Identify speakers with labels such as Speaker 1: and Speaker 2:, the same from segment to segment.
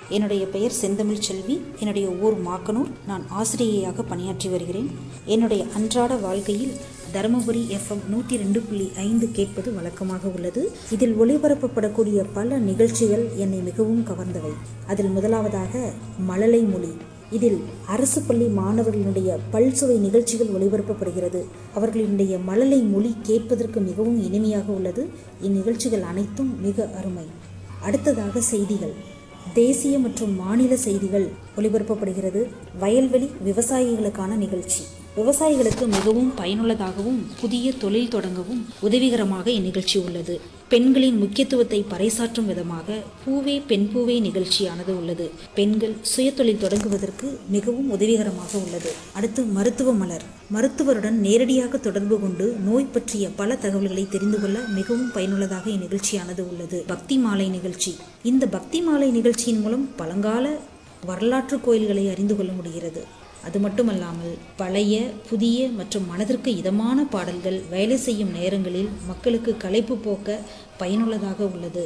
Speaker 1: என்னுடைய பெயர் செந்தமிழ் செல்வி என்னுடைய ஊர் மாக்கனூர் நான் ஆசிரியையாக பணியாற்றி வருகிறேன் என்னுடைய அன்றாட வாழ்க்கையில் தருமபுரி எஃப்எம் நூற்றி ரெண்டு புள்ளி ஐந்து கேட்பது வழக்கமாக உள்ளது இதில் ஒளிபரப்பப்படக்கூடிய பல நிகழ்ச்சிகள் என்னை மிகவும் கவர்ந்தவை அதில் முதலாவதாக மழலை மொழி இதில் அரசு பள்ளி மாணவர்களுடைய பல்சுவை நிகழ்ச்சிகள் ஒளிபரப்பப்படுகிறது அவர்களுடைய மழலை மொழி கேட்பதற்கு மிகவும் இனிமையாக உள்ளது இந்நிகழ்ச்சிகள் அனைத்தும் மிக அருமை அடுத்ததாக செய்திகள் தேசிய மற்றும் மாநில செய்திகள் ஒளிபரப்பப்படுகிறது வயல்வெளி விவசாயிகளுக்கான நிகழ்ச்சி விவசாயிகளுக்கு மிகவும் பயனுள்ளதாகவும் புதிய தொழில் தொடங்கவும் உதவிகரமாக இந்நிகழ்ச்சி உள்ளது பெண்களின் முக்கியத்துவத்தை பறைசாற்றும் விதமாக பூவே பெண் பூவே நிகழ்ச்சியானது உள்ளது பெண்கள் சுயதொழில் தொடங்குவதற்கு மிகவும் உதவிகரமாக உள்ளது அடுத்து மருத்துவ மலர் மருத்துவருடன் நேரடியாக தொடர்பு கொண்டு நோய் பற்றிய பல தகவல்களை தெரிந்து கொள்ள மிகவும் பயனுள்ளதாக இந்நிகழ்ச்சியானது உள்ளது பக்தி மாலை நிகழ்ச்சி இந்த பக்தி மாலை நிகழ்ச்சியின் மூலம் பழங்கால வரலாற்று கோயில்களை அறிந்து கொள்ள முடிகிறது அது மட்டுமல்லாமல் பழைய புதிய மற்றும் மனதிற்கு இதமான பாடல்கள் வேலை செய்யும் நேரங்களில் மக்களுக்கு களைப்பு போக்க பயனுள்ளதாக உள்ளது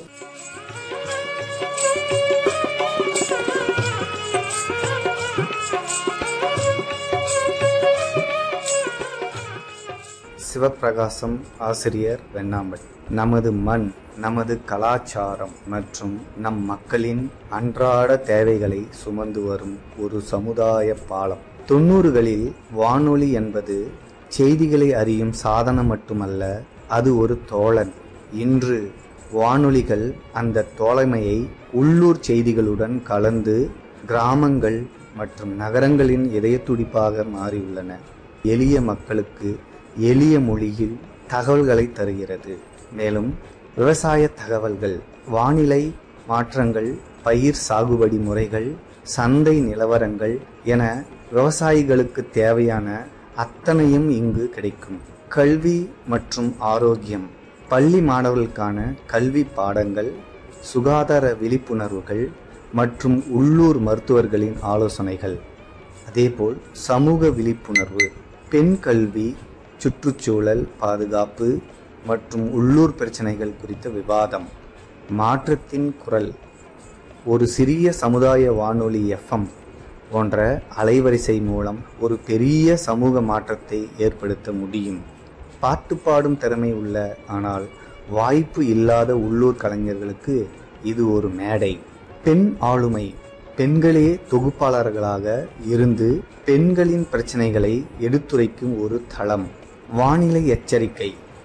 Speaker 2: சிவப்பிரகாசம் ஆசிரியர் வெண்ணாம்பல் நமது மண் நமது கலாச்சாரம் மற்றும் நம் மக்களின் அன்றாட தேவைகளை சுமந்து வரும் ஒரு சமுதாய பாலம் தொண்ணூறுகளில் வானொலி என்பது செய்திகளை அறியும் சாதனம் மட்டுமல்ல அது ஒரு தோழன் இன்று வானொலிகள் அந்த தோழமையை உள்ளூர் செய்திகளுடன் கலந்து கிராமங்கள் மற்றும் நகரங்களின் இதயத்துடிப்பாக மாறியுள்ளன எளிய மக்களுக்கு எளிய மொழியில் தகவல்களை தருகிறது மேலும் விவசாய தகவல்கள் வானிலை மாற்றங்கள் பயிர் சாகுபடி முறைகள் சந்தை நிலவரங்கள் என விவசாயிகளுக்கு தேவையான அத்தனையும் இங்கு கிடைக்கும் கல்வி மற்றும் ஆரோக்கியம் பள்ளி மாணவர்களுக்கான கல்வி பாடங்கள் சுகாதார விழிப்புணர்வுகள் மற்றும் உள்ளூர் மருத்துவர்களின் ஆலோசனைகள் அதேபோல் சமூக விழிப்புணர்வு பெண் கல்வி சுற்றுச்சூழல் பாதுகாப்பு மற்றும் உள்ளூர் பிரச்சனைகள் குறித்த விவாதம் மாற்றத்தின் குரல் ஒரு சிறிய சமுதாய வானொலி எஃப்எம் போன்ற அலைவரிசை மூலம் ஒரு பெரிய சமூக மாற்றத்தை ஏற்படுத்த முடியும் பாட்டு பாடும் திறமை உள்ள ஆனால் வாய்ப்பு இல்லாத உள்ளூர் கலைஞர்களுக்கு இது ஒரு மேடை பெண் ஆளுமை பெண்களே தொகுப்பாளர்களாக இருந்து பெண்களின் பிரச்சனைகளை எடுத்துரைக்கும் ஒரு தளம் வானிலை எச்சரிக்கை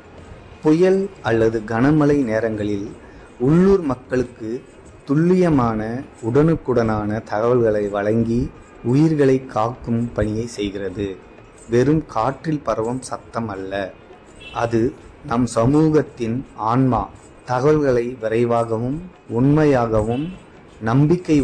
Speaker 2: புயல் அல்லது கனமழை நேரங்களில் உள்ளூர் மக்களுக்கு துல்லியமான உடனுக்குடனான தகவல்களை வழங்கி உயிர்களை காக்கும் பணியை செய்கிறது வெறும் காற்றில் பரவும் சத்தம் அல்ல அது நம் சமூகத்தின் ஆன்மா தகவல்களை விரைவாகவும் உண்மையாகவும் நம்பிக்கை